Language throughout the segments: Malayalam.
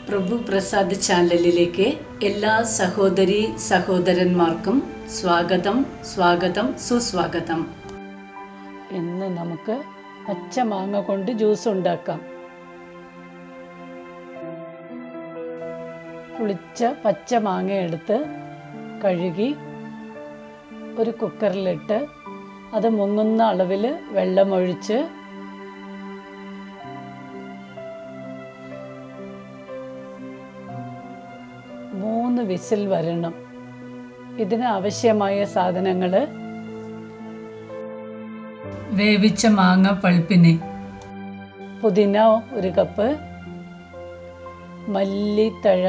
പ്രഭു പ്രസാദ് ചാനലിലേക്ക് എല്ലാ സഹോദരി സഹോദരന്മാർക്കും സ്വാഗതം സ്വാഗതം സുസ്വാഗതം ഇന്ന് നമുക്ക് പച്ച മാങ്ങ കൊണ്ട് ജ്യൂസ് ഉണ്ടാക്കാം പുളിച്ച പച്ച മാങ്ങ എടുത്ത് കഴുകി ഒരു കുക്കറിലിട്ട് അത് മുങ്ങുന്ന അളവിൽ വെള്ളമൊഴിച്ച് മൂന്ന് വിസിൽ വരണം ഇതിന് ആവശ്യമായ സാധനങ്ങൾ വേവിച്ച മാങ്ങ പൾപ്പിന് പുതിന ഒരു കപ്പ് മല്ലിത്തഴ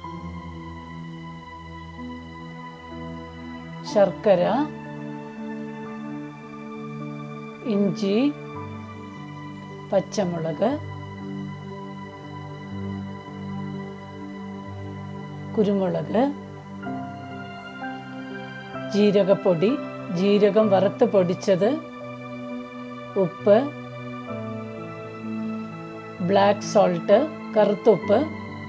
ശർക്കര ഇഞ്ചി പച്ചമുളക് കുരുമുളക് ജീരകപ്പൊടി ജീരകം വറുത്ത് പൊടിച്ചത് ഉപ്പ് ബ്ലാക്ക് സോൾട്ട് കറുത്തുപ്പ്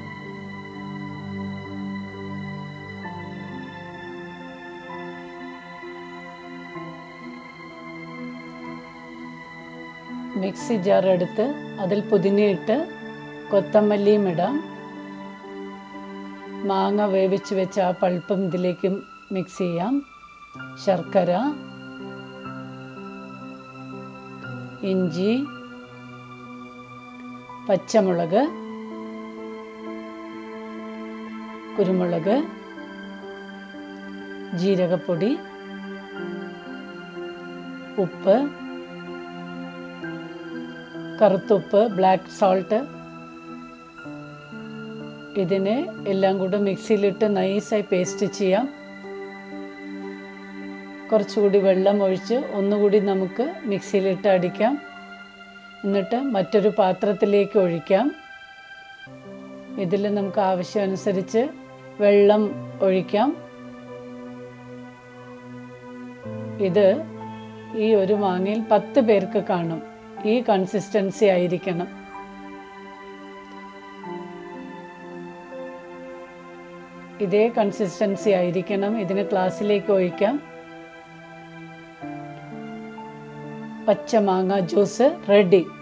മിക്സി ജാർ എടുത്ത് അതിൽ പുതിനയിട്ട് കൊത്തമല്ലിയും ഇടാം മാങ്ങ വേവിച്ച് വെച്ച ആ പൾപ്പും ഇതിലേക്ക് മിക്സ് ചെയ്യാം ശർക്കര ഇഞ്ചി പച്ചമുളക് കുരുമുളക് ജീരകപ്പൊടി ഉപ്പ് കറുത്തുപ്പ് ബ്ലാക്ക് സോൾട്ട് ഇതിനെ എല്ലാം കൂടെ മിക്സിയിലിട്ട് നൈസായി പേസ്റ്റ് ചെയ്യാം കുറച്ചുകൂടി വെള്ളം ഒഴിച്ച് ഒന്നുകൂടി നമുക്ക് മിക്സിയിലിട്ട് അടിക്കാം എന്നിട്ട് മറ്റൊരു പാത്രത്തിലേക്ക് ഒഴിക്കാം ഇതിൽ നമുക്ക് ആവശ്യമനുസരിച്ച് വെള്ളം ഒഴിക്കാം ഇത് ഈ ഒരു മാങ്ങയിൽ പത്ത് പേർക്ക് കാണും ഈ കൺസിസ്റ്റൻസി ആയിരിക്കണം ഇതേ കൺസിസ്റ്റൻസി ആയിരിക്കണം ഇതിന് ക്ലാസ്സിലേക്ക് ഒഴിക്കാം പച്ച മാങ്ങ ജ്യൂസ് റെഡി